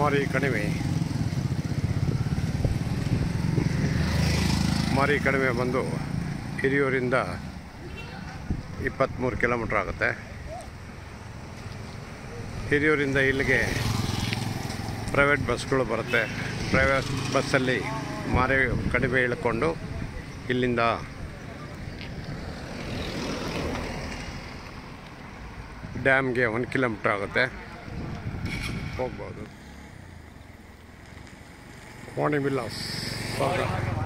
ಮಾರಿ ಕಣಿವೆ ಮಾರಿ ಕಣಿವೆ ಬಂದು ಹಿರಿಯೂರಿಂದ ಇಪ್ಪತ್ತ್ಮೂರು ಕಿಲೋಮೀಟ್ರ್ ಆಗುತ್ತೆ ಹಿರಿಯೂರಿಂದ ಇಲ್ಲಿಗೆ ಪ್ರೈವೇಟ್ ಬಸ್ಗಳು ಬರುತ್ತೆ ಪ್ರೈವೇಟ್ ಬಸ್ಸಲ್ಲಿ ಮಾರಿ ಕಣಿವೆ ಇಳ್ಕೊಂಡು ಇಲ್ಲಿಂದ ಡ್ಯಾಮ್ಗೆ ಒಂದು ಕಿಲೋಮೀಟ್ರ್ ಆಗುತ್ತೆ ಹೋಗ್ಬೋದು ವಾಣಿ ವಿಲಾಸ್ ಸಾಗರ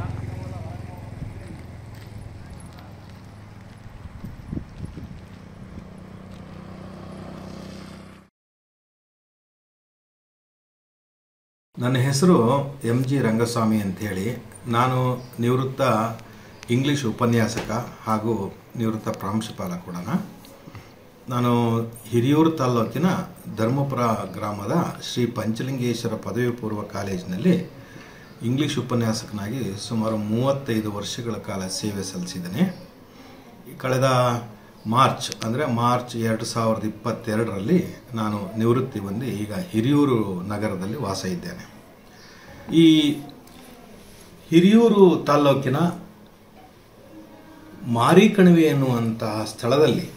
ನನ್ನ ಹೆಸರು ಎಂ ಜಿ ರಂಗಸ್ವಾಮಿ ಅಂಥೇಳಿ ನಾನು ನಿವೃತ್ತ ಇಂಗ್ಲೀಷ್ ಉಪನ್ಯಾಸಕ ಹಾಗೂ ನಿವೃತ್ತ ಪ್ರಾಂಶುಪಾಲ ಕೂಡ ನಾನು ಹಿರಿಯೂರು ತಾಲ್ಲೂಕಿನ ಧರ್ಮಪುರ ಗ್ರಾಮದ ಶ್ರೀ ಪಂಚಲಿಂಗೇಶ್ವರ ಪದವಿ ಪೂರ್ವ ಕಾಲೇಜಿನಲ್ಲಿ ಇಂಗ್ಲೀಷ್ ಉಪನ್ಯಾಸಕನಾಗಿ ಸುಮಾರು ಮೂವತ್ತೈದು ವರ್ಷಗಳ ಕಾಲ ಸೇವೆ ಸಲ್ಲಿಸಿದ್ದೇನೆ ಕಳೆದ ಮಾರ್ಚ್ ಅಂದರೆ ಮಾರ್ಚ್ ಎರಡು ಸಾವಿರದ ಇಪ್ಪತ್ತೆರಡರಲ್ಲಿ ನಾನು ನಿವೃತ್ತಿ ಹೊಂದಿ ಈಗ ಹಿರಿಯೂರು ನಗರದಲ್ಲಿ ವಾಸ ಇದ್ದೇನೆ ಈ ಹಿರಿಯೂರು ತಾಲ್ಲೂಕಿನ ಮಾರಿಕಣಿವೆ ಎನ್ನುವಂತಹ ಸ್ಥಳದಲ್ಲಿ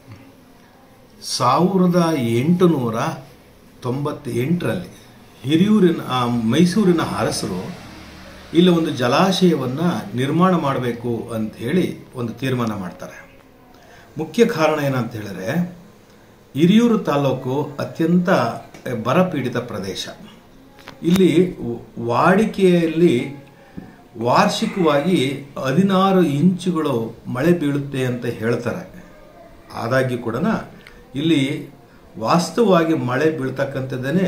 ಸಾವಿರದ ಎಂಟುನೂರ ತೊಂಬತ್ತೆಂಟರಲ್ಲಿ ಹಿರಿಯೂರಿನ ಆ, ಮೈಸೂರಿನ ಅರಸರು ಇಲ್ಲಿ ಒಂದು ಜಲಾಶಯವನ್ನು ನಿರ್ಮಾಣ ಮಾಡಬೇಕು ಅಂತ ಹೇಳಿ ಒಂದು ತೀರ್ಮಾನ ಮಾಡ್ತಾರೆ ಮುಖ್ಯ ಕಾರಣ ಏನಂತ ಹೇಳಿದ್ರೆ ಹಿರಿಯೂರು ತಾಲೂಕು ಅತ್ಯಂತ ಬರಪೀಡಿತ ಪ್ರದೇಶ ಇಲ್ಲಿ ವಾಡಿಕೆಯಲ್ಲಿ ವಾರ್ಷಿಕವಾಗಿ ಹದಿನಾರು ಇಂಚುಗಳು ಮಳೆ ಬೀಳುತ್ತೆ ಅಂತ ಹೇಳ್ತಾರೆ ಆದಾಗ್ಯೂ ಕೂಡ ಇಲ್ಲಿ ವಾಸ್ತವವಾಗಿ ಮಳೆ ಬೀಳ್ತಕ್ಕಂಥದ್ದೇನೆ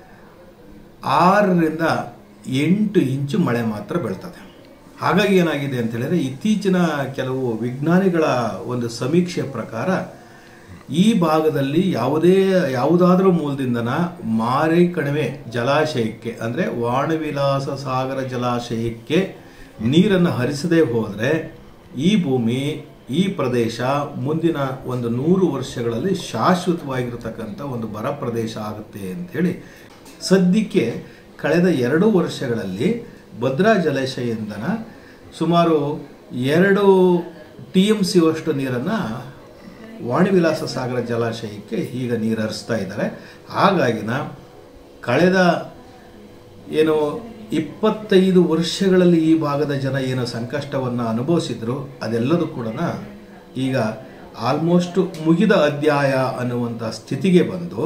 ಆರರಿಂದ ಎಂಟು ಇಂಚು ಮಳೆ ಮಾತ್ರ ಬೀಳ್ತದೆ ಹಾಗಾಗಿ ಏನಾಗಿದೆ ಅಂತ ಹೇಳಿದ್ರೆ ಇತ್ತೀಚಿನ ಕೆಲವು ವಿಜ್ಞಾನಿಗಳ ಒಂದು ಸಮೀಕ್ಷೆ ಪ್ರಕಾರ ಈ ಭಾಗದಲ್ಲಿ ಯಾವುದೇ ಯಾವುದಾದ್ರೂ ಮೂಲದಿಂದನ ಮಾರಿ ಕಣಿವೆ ಜಲಾಶಯಕ್ಕೆ ಅಂದರೆ ವಾಣವಿಲಾಸ ಸಾಗರ ಜಲಾಶಯಕ್ಕೆ ನೀರನ್ನು ಹರಿಸದೇ ಹೋದರೆ ಈ ಭೂಮಿ ಈ ಪ್ರದೇಶ ಮುಂದಿನ ಒಂದು ನೂರು ವರ್ಷಗಳಲ್ಲಿ ಶಾಶ್ವತವಾಗಿರತಕ್ಕಂಥ ಒಂದು ಬರ ಪ್ರದೇಶ ಆಗುತ್ತೆ ಅಂಥೇಳಿ ಸದ್ಯಕ್ಕೆ ಕಳೆದ ಎರಡು ವರ್ಷಗಳಲ್ಲಿ ಭದ್ರಾ ಜಲಾಶಯದಿಂದನ ಸುಮಾರು ಎರಡು ಟಿ ಎಮ್ ಸಿ ಅಷ್ಟು ನೀರನ್ನು ವಾಣಿವಿಲಾಸ ಸಾಗರ ಜಲಾಶಯಕ್ಕೆ ಈಗ ನೀರು ಹರಿಸ್ತಾ ಇದ್ದಾರೆ ಹಾಗಾಗಿನ ಕಳೆದ ಏನು ಇಪ್ಪತ್ತೈದು ವರ್ಷಗಳಲ್ಲಿ ಈ ಭಾಗದ ಜನ ಏನು ಸಂಕಷ್ಟವನ್ನು ಅನುಭವಿಸಿದ್ರು ಅದೆಲ್ಲದೂ ಕೂಡ ಈಗ ಆಲ್ಮೋಸ್ಟ್ ಮುಗಿದ ಅಧ್ಯಾಯ ಅನ್ನುವಂಥ ಸ್ಥಿತಿಗೆ ಬಂದು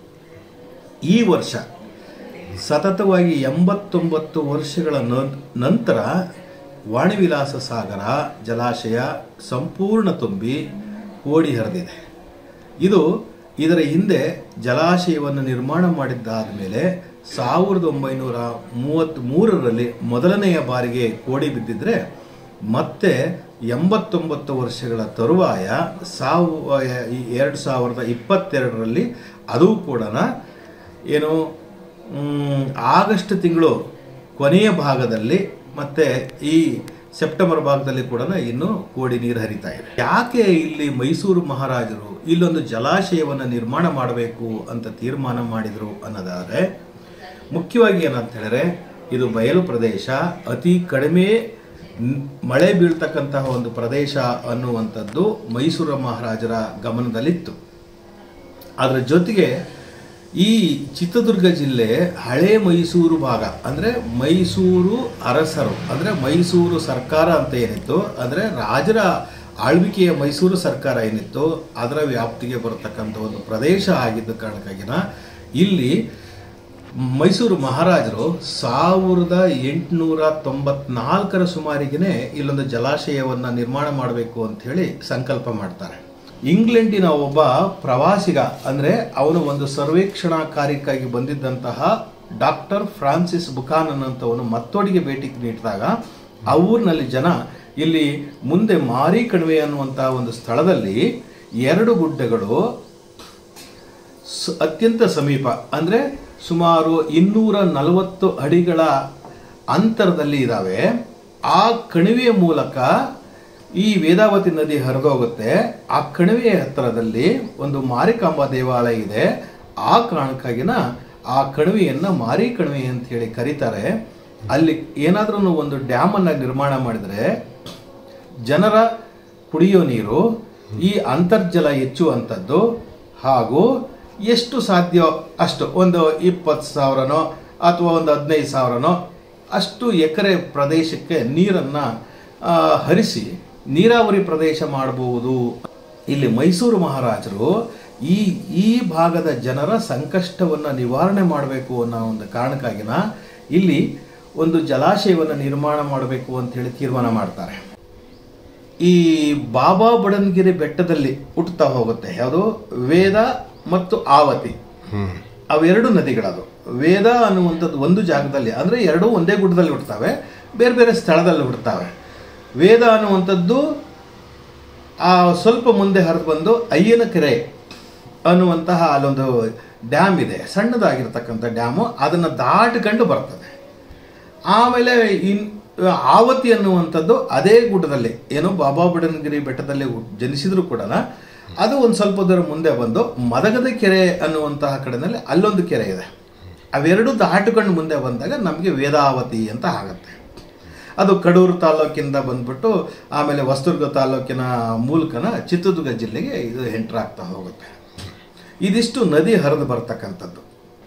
ಈ ವರ್ಷ ಸತತವಾಗಿ ಎಂಬತ್ತೊಂಬತ್ತು ವರ್ಷಗಳ ನಂ- ನಂತರ ವಾಣಿವಿಲಾಸ ಸಾಗರ ಜಲಾಶಯ ಸಂಪೂರ್ಣ ತುಂಬಿ ಕೋಡಿ ಹರಿದಿದೆ ಇದು ಇದರ ಹಿಂದೆ ಜಲಾಶಯವನ್ನು ನಿರ್ಮಾಣ ಮಾಡಿದ್ದಾದ ಮೇಲೆ ಸಾವಿರದ ಒಂಬೈನೂರ ಮೂವತ್ತ್ ಮೂರರಲ್ಲಿ ಮೊದಲನೆಯ ಬಾರಿಗೆ ಕೋಡಿ ಬಿದ್ದಿದ್ರೆ ಮತ್ತೆ ಎಂಬತ್ತೊಂಬತ್ತು ವರ್ಷಗಳ ತರುವಾಯ ಸಾವು ಎರಡು ಸಾವಿರದ ಇಪ್ಪತ್ತೆರಡರಲ್ಲಿ ಅದು ಕೂಡ ಏನು ಮ್, ಆಗಸ್ಟ್ ತಿಂಗಳು ಕೊನೆಯ ಭಾಗದಲ್ಲಿ ಮತ್ತೆ ಈ ಸೆಪ್ಟೆಂಬರ್ ಭಾಗದಲ್ಲಿ ಕೂಡ ಇನ್ನು ಕೋಡಿ ನೀರು ಹರಿತಾ ಇದೆ ಯಾಕೆ ಇಲ್ಲಿ ಮೈಸೂರು ಮಹಾರಾಜರು ಇಲ್ಲೊಂದು ಜಲಾಶಯವನ್ನು ನಿರ್ಮಾಣ ಮಾಡಬೇಕು ಅಂತ ತೀರ್ಮಾನ ಮಾಡಿದರು ಅನ್ನೋದಾದರೆ ಮುಖ್ಯವಾಗಿ ಏನಂತ ಹೇಳಿದ್ರೆ ಇದು ಬಯಲು ಪ್ರದೇಶ ಅತಿ ಕಡಿಮೆ ನ್- ಮಳೆ ಬೀಳ್ತಕ್ಕಂತಹ ಒಂದು ಪ್ರದೇಶ ಅನ್ನುವಂಥದ್ದು ಮೈಸೂರು ಮಹಾರಾಜರ ಗಮನದಲ್ಲಿತ್ತು ಅದರ ಜೊತೆಗೆ ಈ ಚಿತ್ರದುರ್ಗ ಜಿಲ್ಲೆ ಹಳೆ ಮೈಸೂರು ಭಾಗ ಅಂದರೆ ಮೈಸೂರು ಅರಸರು ಅಂದರೆ ಮೈಸೂರು ಸರ್ಕಾರ ಅಂತ ಏನಿತ್ತು ಅಂದರೆ ರಾಜರ ಆಳ್ವಿಕೆಯ ಮೈಸೂರು ಸರ್ಕಾರ ಏನಿತ್ತು ಅದರ ವ್ಯಾಪ್ತಿಗೆ ಬರತಕ್ಕಂಥ ಒಂದು ಪ್ರದೇಶ ಆಗಿದ್ದ ಕಾರಣಕ್ಕಾಗಿನ ಇಲ್ಲಿ ಮೈಸೂರು ಮಹಾರಾಜರು ಸಾವಿರದ ಎಂಟುನೂರ ತೊಂಬತ್ನಾಲ್ಕರ ಸುಮಾರಿಗೆನೆ ಇಲ್ಲೊಂದು ಜಲಾಶಯವನ್ನು ನಿರ್ಮಾಣ ಮಾಡಬೇಕು ಅಂತ ಹೇಳಿ ಸಂಕಲ್ಪ ಮಾಡ್ತಾರೆ ಇಂಗ್ಲೆಂಡಿನ ಒಬ್ಬ ಪ್ರವಾಸಿಗ ಅಂದರೆ ಅವನು ಒಂದು ಸರ್ವೇಕ್ಷಣಾ ಕಾರ್ಯಕ್ಕಾಗಿ ಬಂದಿದ್ದಂತಹ ಡಾಕ್ಟರ್ ಫ್ರಾನ್ಸಿಸ್ ಬುಕಾನನ್ ಅಂತವನು ಮತ್ತೊಡಿಗೆ ಭೇಟಿ ನೀಡಿದಾಗ ಆ ಊರಿನಲ್ಲಿ ಜನ ಇಲ್ಲಿ ಮುಂದೆ ಮಾರಿ ಕಣಿವೆ ಅನ್ನುವಂತಹ ಒಂದು ಸ್ಥಳದಲ್ಲಿ ಎರಡು ಗುಡ್ಡಗಳು ಸ- ಅತ್ಯಂತ ಸಮೀಪ ಅಂದರೆ ಸುಮಾರು ಇನ್ನೂರ ನಲವತ್ತು ಅಡಿಗಳ ಅಂತರದಲ್ಲಿ ಇದ್ದಾವೆ ಆ ಕಣಿವೆಯ ಮೂಲಕ ಈ ವೇದಾವತಿ ನದಿ ಹರಿದೋಗುತ್ತೆ ಆ ಕಣಿವೆಯ ಹತ್ತಿರದಲ್ಲಿ ಒಂದು ಮಾರಿಕಾಂಬ ದೇವಾಲಯ ಇದೆ ಆ ಕಾರಣಕ್ಕಾಗಿನ ಆ ಕಣಿವೆಯನ್ನು ಮಾರಿ ಕಣಿವೆ ಅಂತ ಹೇಳಿ ಕರೀತಾರೆ ಅಲ್ಲಿ ಏನಾದ್ರೂ ಒಂದು ಡ್ಯಾಮನ್ನು ನಿರ್ಮಾಣ ಮಾಡಿದರೆ ಜನರ ಕುಡಿಯೋ ನೀರು ಈ ಅಂತರ್ಜಲ ಹೆಚ್ಚುವಂಥದ್ದು ಹಾಗೂ ಎಷ್ಟು ಸಾಧ್ಯ ಅಷ್ಟು ಒಂದು ಇಪ್ಪತ್ತು ಸಾವಿರನೋ ಅಥವಾ ಒಂದು ಹದಿನೈದು ಸಾವಿರನೋ ಅಷ್ಟು ಎಕರೆ ಪ್ರದೇಶಕ್ಕೆ ನೀರನ್ನು ಹರಿಸಿ ನೀರಾವರಿ ಪ್ರದೇಶ ಮಾಡಬಹುದು ಇಲ್ಲಿ ಮೈಸೂರು ಮಹಾರಾಜರು ಈ ಈ ಭಾಗದ ಜನರ ಸಂಕಷ್ಟವನ್ನು ನಿವಾರಣೆ ಮಾಡಬೇಕು ಅನ್ನೋ ಒಂದು ಕಾರಣಕ್ಕಾಗಿನ ಇಲ್ಲಿ ಒಂದು ಜಲಾಶಯವನ್ನು ನಿರ್ಮಾಣ ಮಾಡಬೇಕು ಅಂತ ಹೇಳಿ ತೀರ್ಮಾನ ಮಾಡ್ತಾರೆ ಈ ಬಾಬಾ ಬಡನ್ಗಿರಿ ಬೆಟ್ಟದಲ್ಲಿ ಹುಟ್ಟುತ್ತಾ ಹೋಗುತ್ತೆ ಯಾವುದು ವೇದ ಮತ್ತು ಆವತಿ ಅವೆರಡು ನದಿಗಳದು ವೇದ ಅನ್ನುವಂಥದ್ದು ಒಂದು ಜಾಗದಲ್ಲಿ ಅಂದರೆ ಎರಡೂ ಒಂದೇ ಗುಡ್ಡದಲ್ಲಿ ಹುಡ್ತವೆ ಬೇರೆ ಬೇರೆ ಸ್ಥಳದಲ್ಲಿ ಹುಡ್ತವೆ ವೇದ ಅನ್ನುವಂಥದ್ದು ಆ ಸ್ವಲ್ಪ ಮುಂದೆ ಹರಿದು ಬಂದು ಅಯ್ಯನ ಕೆರೆ ಅನ್ನುವಂತಹ ಅಲ್ಲೊಂದು ಡ್ಯಾಮ್ ಇದೆ ಸಣ್ಣದಾಗಿರ್ತಕ್ಕಂಥ ಡ್ಯಾಮು ಅದನ್ನು ದಾಟಿಕೊಂಡು ಬರ್ತದೆ ಆಮೇಲೆ ಇನ್ ಆವತಿ ಅನ್ನುವಂಥದ್ದು ಅದೇ ಗುಡ್ಡದಲ್ಲಿ ಏನು ಬಾಬಾ ಬುಡನ್ಗಿರಿ ಬೆಟ್ಟದಲ್ಲಿ ಹುಟ್- ಜನಿಸಿದ್ರು ಕೂಡ ಅದು ಒಂದು ಸ್ವಲ್ಪ ದೂರ ಮುಂದೆ ಬಂದು ಮದಗದ ಕೆರೆ ಅನ್ನುವಂತಹ ಕಡೆನಲ್ಲಿ ಅಲ್ಲೊಂದು ಕೆರೆ ಇದೆ ಅವೆರಡು ದಾಟಿಕೊಂಡು ಮುಂದೆ ಬಂದಾಗ ನಮಗೆ ವೇದಾವತಿ ಅಂತ ಆಗುತ್ತೆ ಅದು ಕಡೂರು ತಾಲೂಕಿಂದ ಬಂದ್ಬಿಟ್ಟು ಆಮೇಲೆ ಹೊಸದುರ್ಗ ತಾಲೂಕಿನ ಮೂಲಕನ ಚಿತ್ರದುರ್ಗ ಜಿಲ್ಲೆಗೆ ಇದು ಎಂಟ್ರ್ ಆಗ್ತಾ ಹೋಗುತ್ತೆ ಇದಿಷ್ಟು ನದಿ ಹರಿದು ಬರ್ತಕ್ಕಂಥದ್ದು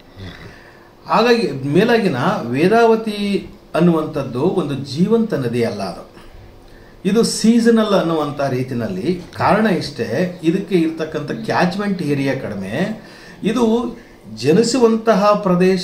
ಹಾಗಾಗಿ ಮೇಲಾಗಿನ ವೇದಾವತಿ ಅನ್ನುವಂಥದ್ದು ಒಂದು ಜೀವಂತ ನದಿ ಅಲ್ಲ ಅದು ಇದು ಸೀಸನಲ್ ಅನ್ನುವಂಥ ರೀತಿನಲ್ಲಿ ಕಾರಣ ಇಷ್ಟೇ ಇದಕ್ಕೆ ಇರ್ತಕ್ಕಂಥ ಕ್ಯಾಚ್ಮೆಂಟ್ ಏರಿಯಾ ಕಡಿಮೆ ಇದು ಜನಿಸುವಂತಹ ಪ್ರದೇಶ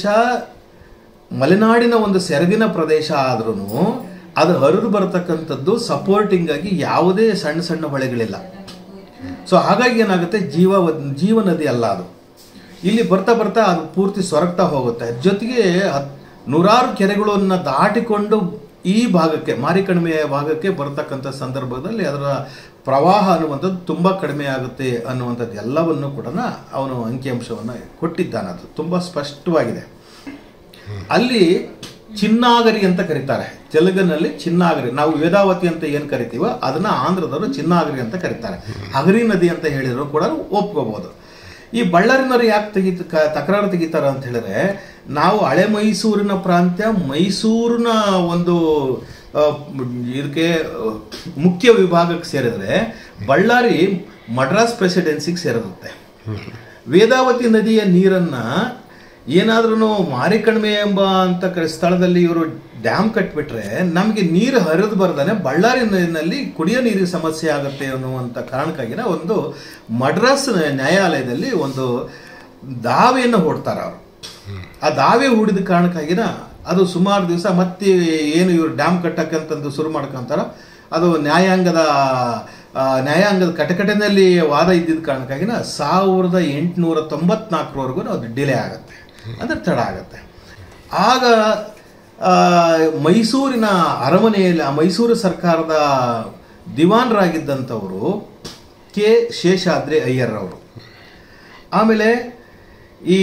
ಮಲೆನಾಡಿನ ಒಂದು ಸೆರಗಿನ ಪ್ರದೇಶ ಆದ್ರೂ ಅದು ಹರಿದು ಬರತಕ್ಕಂಥದ್ದು ಸಪೋರ್ಟಿಂಗ್ ಆಗಿ ಯಾವುದೇ ಸಣ್ಣ ಸಣ್ಣ ಹೊಳೆಗಳಿಲ್ಲ ಸೊ ಹಾಗಾಗಿ ಏನಾಗುತ್ತೆ ಜೀವ ಜೀವ ನದಿ ಅಲ್ಲ ಅದು ಇಲ್ಲಿ ಬರ್ತಾ ಬರ್ತಾ ಅದು ಪೂರ್ತಿ ಸೊರಗ್ತಾ ಹೋಗುತ್ತೆ ಜೊತೆಗೆ ಹತ್- ನೂರಾರು ಕೆರೆಗಳನ್ನು ದಾಟಿಕೊಂಡು ಈ ಭಾಗಕ್ಕೆ ಮಾರಿಕಣಿಮೆಯ ಭಾಗಕ್ಕೆ ಬರ್ತಕ್ಕಂಥ ಸಂದರ್ಭದಲ್ಲಿ ಅದರ ಪ್ರವಾಹ ಅನ್ನುವಂಥದ್ದು ತುಂಬ ಕಡಿಮೆ ಆಗುತ್ತೆ ಅನ್ನುವಂಥದ್ದು ಎಲ್ಲವನ್ನು ಕೂಡ ಅವನು ಅಂಕಿಅಂಶವನ್ನು ಕೊಟ್ಟಿದ್ದಾನೆ ಅದು ತುಂಬ ಸ್ಪಷ್ಟವಾಗಿದೆ ಅಲ್ಲಿ ಚಿನ್ನಾಗರಿ ಅಂತ ಕರೀತಾರೆ ತೆಲುಗಿನಲ್ಲಿ ಚಿನ್ನಾಗರಿ ನಾವು ವೇದಾವತಿ ಅಂತ ಏನು ಕರಿತೀವೋ ಅದನ್ನ ಆಂಧ್ರದವರು ಚಿನ್ನಾಗರಿ ಅಂತ ಕರೀತಾರೆ ಹಗರಿ ನದಿ ಅಂತ ಹೇಳಿದ್ರು ಕೂಡ ಒಪ್ಕೋಬಹುದು ಈ ಬಳ್ಳಾರಿನವರು ಯಾಕೆ ತೆಗಿತ ಕ- ತಕರಾರು ತೆಗಿತಾರ ಅಂತ ಹೇಳಿದ್ರೆ ನಾವು ಹಳೆ ಮೈಸೂರಿನ ಪ್ರಾಂತ್ಯ ಮೈಸೂರಿನ ಒಂದು ಆ, ಇದಕ್ಕೆ ಆ, ಮುಖ್ಯ ವಿಭಾಗಕ್ಕೆ ಸೇರಿದ್ರೆ ಬಳ್ಳಾರಿ ಮಡ್ರಾಸ್ ಪ್ರೆಸಿಡೆನ್ಸಿಗೆ ಸೇರಿರುತ್ತೆ ವೇದಾವತಿ ನದಿಯ ನೀರನ್ನ ಏನಾದ್ರೂ ಮಾರಿಕಣಿಮೆ ಎಂಬ ಅಂತ ಕ- ಸ್ಥಳದಲ್ಲಿ ಇವರು ಡ್ಯಾಮ್ ಕಟ್ಬಿಟ್ರೆ ನಮಗೆ ನೀರು ಹರಿದು ಬರ್ದಾನೆ ಬಳ್ಳಾರಿ ನೀರಿನಲ್ಲಿ ಕುಡಿಯೋ ನೀರಿನ ಸಮಸ್ಯೆ ಆಗುತ್ತೆ ಅನ್ನುವಂಥ ಕಾರಣಕ್ಕಾಗಿನ ಒಂದು ಮಡ್ರಾಸ್ ನ್ಯಾಯಾಲಯದಲ್ಲಿ ಒಂದು ದಾವೆಯನ್ನು ಹೂಡ್ತಾರೆ ಅವರು ಆ ದಾವೆ ಹೂಡಿದ ಕಾರಣಕ್ಕಾಗಿನ ಅದು ಸುಮಾರು ದಿವಸ ಮತ್ತೆ ಏನು ಇವರು ಡ್ಯಾಮ್ ಕಟ್ಟಕ್ಕಂತಂದು ಶುರು ಮಾಡ್ಕೊಂತಾರ ಅದು ನ್ಯಾಯಾಂಗದ ಆ, ನ್ಯಾಯಾಂಗದ ಕಟಕಟೆನಲ್ಲಿ ವಾದ ಇದ್ದಿದ್ದ ಕಾರಣಕ್ಕಾಗಿನ ಸಾವಿರದ ಎಂಟುನೂರ ತೊಂಬತ್ನಾಲ್ಕರವರೆಗೂ ಅದು ಡಿಲೇ ಆಗುತ್ತೆ ಅಂದರೆ ತಡ ಆಗುತ್ತೆ ಆಗ ಆ, ಮೈಸೂರಿನ ಅರಮನೆಯಲ್ಲಿ ಆ ಮೈಸೂರು ಸರ್ಕಾರದ ದಿವಾನರಾಗಿದ್ದಂಥವರು ಕೆ ಶೇಷಾದ್ರಿ ಅಯ್ಯರ್ ಅವರು ಆಮೇಲೆ ಈ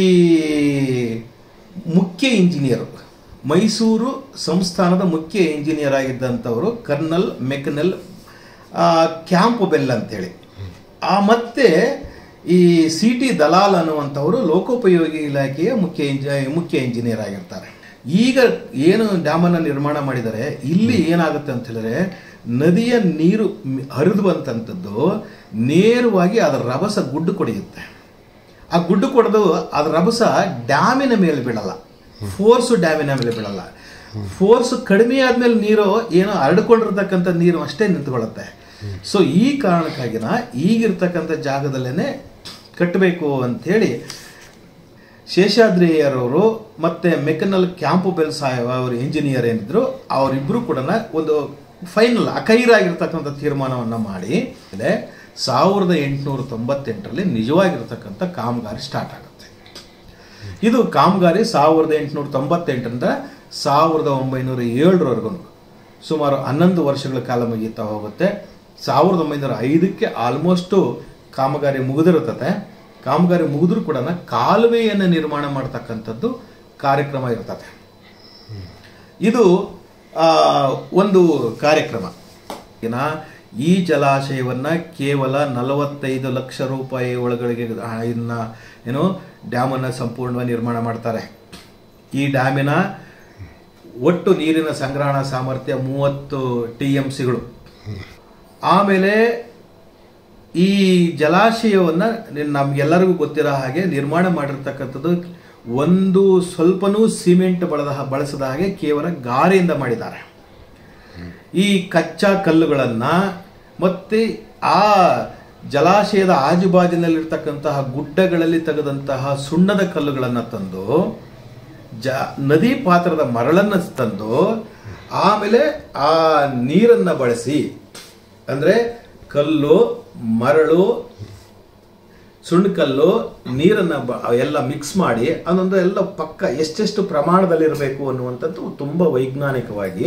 ಮುಖ್ಯ ಇಂಜಿನಿಯರ್ ಮೈಸೂರು ಸಂಸ್ಥಾನದ ಮುಖ್ಯ ಇಂಜಿನಿಯರ್ ಆಗಿದ್ದಂಥವರು ಕರ್ನಲ್ ಮೆಕನಲ್ ಕ್ಯಾಂಪ್ ಬೆಲ್ ಅಂತೇಳಿ ಆ ಮತ್ತೆ ಈ ಸಿ ಟಿ ದಲಾಲ್ ಅನ್ನುವಂಥವರು ಲೋಕೋಪಯೋಗಿ ಇಲಾಖೆಯ ಮುಖ್ಯ ಇಂಜ ಮುಖ್ಯ ಇಂಜಿನಿಯರ್ ಆಗಿರ್ತಾರೆ ಈಗ ಏನು ಡ್ಯಾಮನ್ನು ನಿರ್ಮಾಣ ಮಾಡಿದರೆ ಇಲ್ಲಿ ಏನಾಗುತ್ತೆ ಅಂತ ಹೇಳಿದ್ರೆ ನದಿಯ ನೀರು ಮ್- ಹರಿದು ಬಂತಂಥದ್ದು ನೇರವಾಗಿ ಅದರ ರಭಸ ಗುಡ್ಡು ಕೊಡೆಯುತ್ತೆ ಆ ಗುಡ್ಡು ಕೊಡದು ಅದ್ರ ರಭಸ ಡ್ಯಾಮಿನ ಮೇಲೆ ಬೀಳಲ್ಲ ಫೋರ್ಸು ಡ್ಯಾಮಿನ ಮೇಲೆ ಬೀಳಲ್ಲ ಫೋರ್ಸ್ ಕಡಿಮೆ ಆದ್ಮೇಲೆ ನೀರು ಏನೋ ಹರಡ್ಕೊಂಡಿರ್ತಕ್ಕಂಥ ನೀರು ಅಷ್ಟೇ ನಿಂತ್ಕೊಳ್ಳುತ್ತೆ ಸೊ ಈ ಕಾರಣಕ್ಕಾಗಿನ ಈಗಿರ್ತಕ್ಕಂಥ ಜಾಗದಲ್ಲೇನೆ ಕಟ್ಟಬೇಕು ಅಂಥೇಳಿ ಶೇಷಾದ್ರಿಯರವರು ಮತ್ತೆ ಮೆಕನಲ್ ಕ್ಯಾಂಪು ಬೆಲ್ ಸಾಹೇಬ್ ಅವರು ಇಂಜಿನಿಯರ್ ಏನಿದ್ರು ಅವರಿಬ್ಬರು ಕೂಡ ಒಂದು ಫೈನಲ್ ಅಕೈರಾಗಿರ್ತಕ್ಕಂಥ ತೀರ್ಮಾನವನ್ನು ಮಾಡಿ ಇದೆ ಸಾವಿರದ ಎಂಟುನೂರ ತೊಂಬತ್ತೆಂಟರಲ್ಲಿ ನಿಜವಾಗಿರ್ತಕ್ಕಂಥ ಕಾಮಗಾರಿ ಸ್ಟಾರ್ಟ್ ಆಗುತ್ತೆ ಇದು ಕಾಮಗಾರಿ ಸಾವಿರದ ಎಂಟುನೂರ ತೊಂಬತ್ತೆಂಟರಿಂದ ಸಾವಿರದ ಒಂಬೈನೂರ ಏಳರವರೆಗೂ ಸುಮಾರು ಹನ್ನೊಂದು ವರ್ಷಗಳ ಕಾಲ ಮುಗೀತಾ ಹೋಗುತ್ತೆ ಸಾವಿರದ ಒಂಬೈನೂರ ಐದಕ್ಕೆ ಆಲ್ಮೋಸ್ಟು ಕಾಮಗಾರಿ ಮುಗಿದಿರುತ್ತದೆ ಕಾಮಗಾರಿ ಮುಗಿದ್ರೂ ಕೂಡ ಕಾಲುವೆಯನ್ನು ನಿರ್ಮಾಣ ಮಾಡ್ತಕ್ಕಂಥದ್ದು ಕಾರ್ಯಕ್ರಮ ಇರ್ತದೆ ಇದು ಆ, ಒಂದು ಕಾರ್ಯಕ್ರಮ ಇನ್ನ ಈ ಜಲಾಶಯವನ್ನ ಕೇವಲ ನಲವತ್ತೈದು ಲಕ್ಷ ರೂಪಾಯಿ ಒಳಗಡೆ ಇನ್ನ ಏನು ಡ್ಯಾಮನ್ನು ಸಂಪೂರ್ಣವಾಗಿ ನಿರ್ಮಾಣ ಮಾಡ್ತಾರೆ ಈ ಡ್ಯಾಮಿನ ಒಟ್ಟು ನೀರಿನ ಸಂಗ್ರಹಣಾ ಸಾಮರ್ಥ್ಯ ಮೂವತ್ತು ಟಿ ಎಂ ಸಿಗಳು ಆಮೇಲೆ ಈ ಜಲಾಶಯವನ್ನು ನಮ್ಗೆಲ್ಲರಿಗೂ ಗೊತ್ತಿರೋ ಹಾಗೆ ನಿರ್ಮಾಣ ಮಾಡಿರ್ತಕ್ಕಂಥದ್ದು ಒಂದು ಸ್ವಲ್ಪನೂ ಸಿಮೆಂಟ್ ಬಳದ ಬಳಸದ ಹಾಗೆ ಕೇವಲ ಗಾರೆಯಿಂದ ಮಾಡಿದ್ದಾರೆ ಈ ಕಚ್ಚಾ ಕಲ್ಲುಗಳನ್ನು ಮತ್ತೆ ಆ ಜಲಾಶಯದ ಆಜುಬಾಜಿನಲ್ಲಿರ್ತಕ್ಕಂತಹ ಗುಡ್ಡಗಳಲ್ಲಿ ತೆಗೆದಂತಹ ಸುಣ್ಣದ ಕಲ್ಲುಗಳನ್ನು ತಂದು ಜ ನದಿ ಪಾತ್ರದ ಮರಳನ್ನು ತಂದು ಆಮೇಲೆ ಆ ನೀರನ್ನು ಬಳಸಿ ಅಂದರೆ ಕಲ್ಲು ಮರಳು ಸುಣ್ಣಕಲ್ಲು ನೀರನ್ನು ಬ ಎಲ್ಲ ಮಿಕ್ಸ್ ಮಾಡಿ ಅದೊಂದು ಎಲ್ಲ ಪಕ್ಕ ಎಷ್ಟೆಷ್ಟು ಪ್ರಮಾಣದಲ್ಲಿರಬೇಕು ಅನ್ನುವಂಥದ್ದು ತುಂಬ ವೈಜ್ಞಾನಿಕವಾಗಿ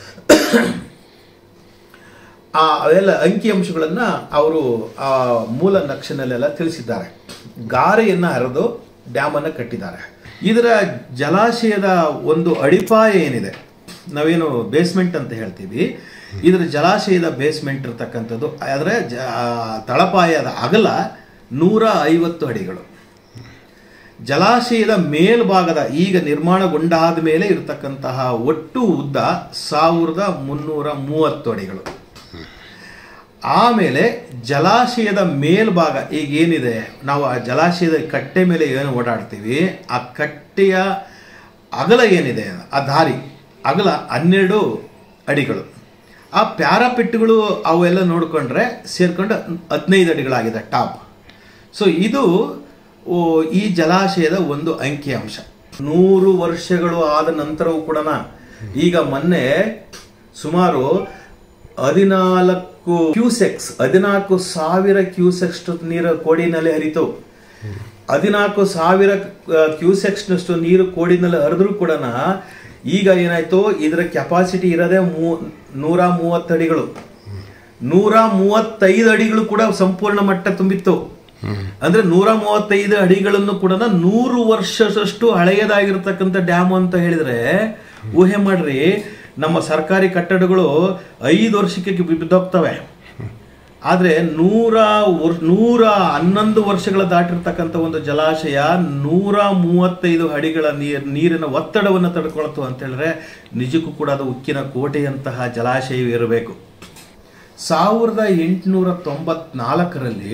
ಆ ಅವೆಲ್ಲ ಅಂಕಿಅಂಶಗಳನ್ನು ಅವರು ಆ ಮೂಲ ನಕ್ಷೆನಲ್ಲೆಲ್ಲ ತಿಳಿಸಿದ್ದಾರೆ ಗಾರೆಯನ್ನು ಹರಿದು ಡ್ಯಾಮನ್ನು ಕಟ್ಟಿದ್ದಾರೆ ಇದರ ಜಲಾಶಯದ ಒಂದು ಅಡಿಪಾಯ ಏನಿದೆ ನಾವೇನು ಬೇಸ್ಮೆಂಟ್ ಅಂತ ಹೇಳ್ತೀವಿ ಇದರ ಜಲಾಶಯದ ಬೇಸ್ಮೆಂಟ್ ಇರತಕ್ಕಂಥದ್ದು ಆದರೆ ಜ ತಳಪಾಯದ ಅಗಲ ನೂರ ಐವತ್ತು ಅಡಿಗಳು ಜಲಾಶಯದ ಮೇಲ್ಭಾಗದ ಈಗ ನಿರ್ಮಾಣಗೊಂಡಾದ ಮೇಲೆ ಇರತಕ್ಕಂತಹ ಒಟ್ಟು ಉದ್ದ ಸಾವಿರದ ಮುನ್ನೂರ ಮೂವತ್ತು ಅಡಿಗಳು ಆಮೇಲೆ ಜಲಾಶಯದ ಮೇಲ್ಭಾಗ ಈಗ ಏನಿದೆ ನಾವು ಆ ಜಲಾಶಯದ ಕಟ್ಟೆ ಮೇಲೆ ಏನು ಓಡಾಡ್ತೀವಿ ಆ ಕಟ್ಟೆಯ ಅಗಲ ಏನಿದೆ ಆ ದಾರಿ ಅಗಲ ಹನ್ನೆರಡು ಅಡಿಗಳು ಆ ಪ್ಯಾರಾಪಿಟ್ಗಳು ಅವೆಲ್ಲ ನೋಡಿಕೊಂಡ್ರೆ ಸೇರ್ಕೊಂಡು ಹದಿನೈದು ಅಡಿಗಳಾಗಿದೆ ಟಾಪ್ ಸೊ ಇದು ಓ, ಈ ಜಲಾಶಯದ ಒಂದು ಅಂಕಿಅಂಶ ನೂರು ವರ್ಷಗಳು ಆದ ನಂತರವೂ ಕೂಡ ಈಗ ಮೊನ್ನೆ ಸುಮಾರು ಹದಿನಾಲ್ಕು ಕ್ಯೂಸೆಕ್ಸ್ ಹದಿನಾಲ್ಕು ಸಾವಿರ ಕ್ಯೂಸೆಕ್ಸ್ ನೀರು ಕೋಡಿನಲ್ಲಿ ಹರಿತು ಹದಿನಾಲ್ಕು ಸಾವಿರ ಕ್ಯೂಸೆಕ್ಸ್ನಷ್ಟು ನೀರು ಕೋಡಿನಲ್ಲಿ ಹರಿದ್ರೂ ಕೂಡ ಈಗ ಏನಾಯ್ತು ಇದರ ಕೆಪಾಸಿಟಿ ಇರೋದೇ ಮೂ ನೂರ ಮೂವತ್ತು ಅಡಿಗಳು ನೂರ ಮೂವತ್ತೈದು ಅಡಿಗಳು ಕೂಡ ಸಂಪೂರ್ಣ ಮಟ್ಟ ತುಂಬಿತ್ತು ಅಂದ್ರೆ ನೂರ ಮೂವತ್ತೈದು ಅಡಿಗಳನ್ನು ಕೂಡ ನೂರು ವರ್ಷದಷ್ಟು ಹಳೆಯದಾಗಿರ್ತಕ್ಕಂಥ ಡ್ಯಾಮ್ ಅಂತ ಹೇಳಿದ್ರೆ ಊಹೆ ಮಾಡ್ರಿ ನಮ್ಮ ಸರ್ಕಾರಿ ಕಟ್ಟಡಗಳು ಐದು ವರ್ಷಕ್ಕೆ ಬಿದ್ದೋಗ್ತವೆ ಆದ್ರೆ ನೂರ ವರ್- ನೂರ ಹನ್ನೊಂದು ವರ್ಷಗಳ ದಾಟಿರ್ತಕ್ಕಂಥ ಒಂದು ಜಲಾಶಯ ನೂರ ಮೂವತ್ತೈದು ಅಡಿಗಳ ನೀರ್ ನೀರಿನ ಒತ್ತಡವನ್ನು ತಡ್ಕೊಳ್ತು ಅಂತ ಹೇಳಿದ್ರೆ ನಿಜಕ್ಕೂ ಕೂಡ ಅದು ಉಕ್ಕಿನ ಕೋಟೆಯಂತಹ ಜಲಾಶಯ ಇರಬೇಕು ಸಾವಿರದ ಎಂಟುನೂರ ತೊಂಬತ್ನಾಲ್ಕರಲ್ಲಿ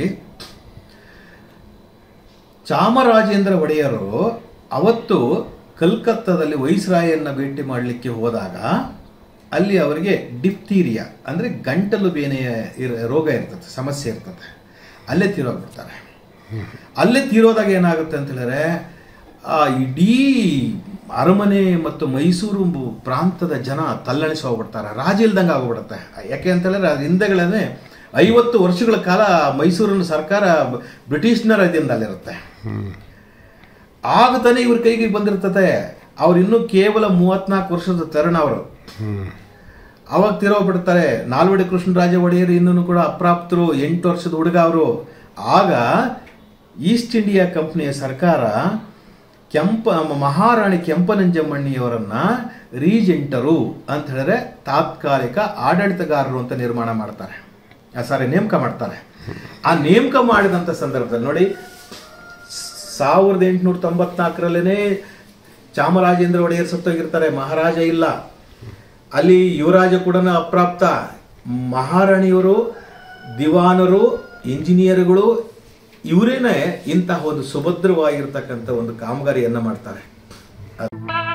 ಚಾಮರಾಜೇಂದ್ರ ಒಡೆಯರು ಅವತ್ತು ಕಲ್ಕತ್ತಾದಲ್ಲಿ ವೈಸ್ರಾಯನ್ನ ಭೇಟಿ ಮಾಡಲಿಕ್ಕೆ ಹೋದಾಗ ಅಲ್ಲಿ ಅವರಿಗೆ ಡಿಪ್ತೀರಿಯಾ ಅಂದರೆ ಗಂಟಲು ಬೇನೆಯ ಇರ- ರೋಗ ಇರ್ತದೆ ಸಮಸ್ಯೆ ಇರ್ತದೆ ಅಲ್ಲೇ ತೀರೋಗ್ಬಿಡ್ತಾರೆ ಅಲ್ಲೇ ತೀರೋದಾಗ ಏನಾಗುತ್ತೆ ಅಂತ ಹೇಳಿದ್ರೆ ಆ ಇಡೀ ಅರಮನೆ ಮತ್ತು ಮೈಸೂರು ಬು- ಪ್ರಾಂತದ ಜನ ತಲ್ಲಣಿಸಿ ಹೋಗ್ಬಿಡ್ತಾರೆ ರಾಜ ಇಲ್ದಂಗೆ ಆಗ್ಬಿಡುತ್ತೆ ಯಾಕೆ ಅಂತ ಹೇಳಿದ್ರೆ ಅದ್ರ ಹಿಂದೆಗಳೇ ಐವತ್ತು ವರ್ಷಗಳ ಕಾಲ ಮೈಸೂರಿನ ಸರ್ಕಾರ ಬ- ಬ್ರಿಟಿಷ್ನರ ಅಧೀನದಲ್ಲಿರುತ್ತೆ ಆಗ ತಾನೇ ಇವ್ರ ಕೈಗೆ ಬಂದಿರ್ತದೆ ಅವ್ರು ಇನ್ನೂ ಕೇವಲ ಮೂವತ್ನಾಲ್ಕು ವರ್ಷದ ತರುಣ ಅವರು ಅವಾಗ ತಿರೋಗ್ಬಿಡ್ತಾರೆ ನಾಲ್ವಡಿ ಕೃಷ್ಣರಾಜ ಒಡೆಯರು ಇನ್ನೂ ಕೂಡ ಅಪ್ರಾಪ್ತರು ಎಂಟು ವರ್ಷದ ಹುಡುಗ ಅವರು ಆಗ ಈಸ್ಟ್ ಇಂಡಿಯಾ ಕಂಪ್ನಿಯ ಸರ್ಕಾರ ಕೆಂಪ ಮಹಾರಾಣಿ ಕೆಂಪನಂಜಮ್ಮಣ್ಣಿಯವರನ್ನ ರೀಜೆಂಟರು ಅಂತ ಹೇಳಿದ್ರೆ ತಾತ್ಕಾಲಿಕ ಆಡಳಿತಗಾರರು ಅಂತ ನಿರ್ಮಾಣ ಮಾಡ್ತಾರೆ ಸಾರಿ ನೇಮಕ ಮಾಡ್ತಾರೆ ಆ ನೇಮಕ ಮಾಡಿದಂಥ ಸಂದರ್ಭದಲ್ಲಿ ನೋಡಿ ಸಾವಿರದ ಎಂಟುನೂರ ತೊಂಬತ್ನಾಲ್ಕರಲ್ಲೇ ಚಾಮರಾಜೇಂದ್ರ ಒಡೆಯರ್ ಸತ್ತೋಗಿರ್ತಾರೆ ಮಹಾರಾಜ ಇಲ್ಲ ಅಲ್ಲಿ ಯುವರಾಜ ಕೂಡ ಅಪ್ರಾಪ್ತ ಮಹಾರಾಣಿಯವರು ದಿವಾನರು ಇಂಜಿನಿಯರ್ಗಳು ಇವರೇನೆ ಇಂತಹ ಒಂದು ಸುಭದ್ರವಾಗಿರ್ತಕ್ಕಂಥ ಒಂದು ಕಾಮಗಾರಿಯನ್ನ ಮಾಡ್ತಾರೆ